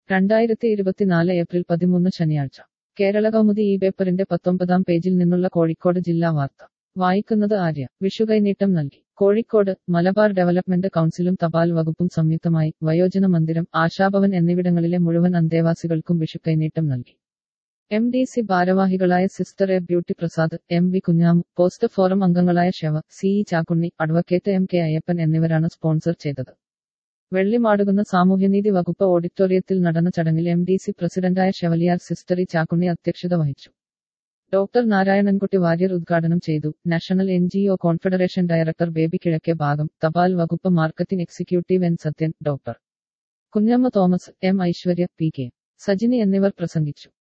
രണ്ടായിരത്തി ഇരുപത്തിനാല് ഏപ്രിൽ പതിമൂന്ന് ശനിയാഴ്ച കേരള കൗമുദി ഈ പേപ്പറിന്റെ പത്തൊമ്പതാം പേജിൽ നിന്നുള്ള കോഴിക്കോട് ജില്ലാ വാർത്ത വായിക്കുന്നത് ആര്യ വിഷുകൈനീട്ടം നൽകി കോഴിക്കോട് മലബാർ ഡെവലപ്മെന്റ് കൗൺസിലും തപാൽ വകുപ്പും സംയുക്തമായി വയോജന മന്ദിരം ആശാഭവൻ എന്നിവിടങ്ങളിലെ മുഴുവൻ അന്തേവാസികൾക്കും വിഷുക്കൈനീട്ടം നൽകി എം ഡി സി ഭാരവാഹികളായ sister A beauty Prasad M V Kunhamu post forum അംഗങ്ങളായ ശവ C E Chakkunni advocate M K Ayyappan എന്നിവരാണ് സ്പോൺസർ ചെയ്തത് വെള്ളിമാടുകുന്ന സാമൂഹ്യനീതി വകുപ്പ് ഓഡിറ്റോറിയത്തിൽ നടന്ന ചടങ്ങിൽ എം ഡി സി പ്രസിഡന്റായ ഷെവലിയാർ സിസ്റ്റർ ഇ ചാക്കുണ്ണി അധ്യക്ഷത വഹിച്ചു ഡോക്ടർ നാരായണൻകുട്ടി വാര്യർ ഉദ്ഘാടനം ചെയ്തു national N G O confederation director baby Kizhakke Bhagam തപാൽ വകുപ്പ് marketing executive N Sathyan doctor Kunjamma Thomas M Aishwarya P K Sajini എന്നിവർ പ്രസംഗിച്ചു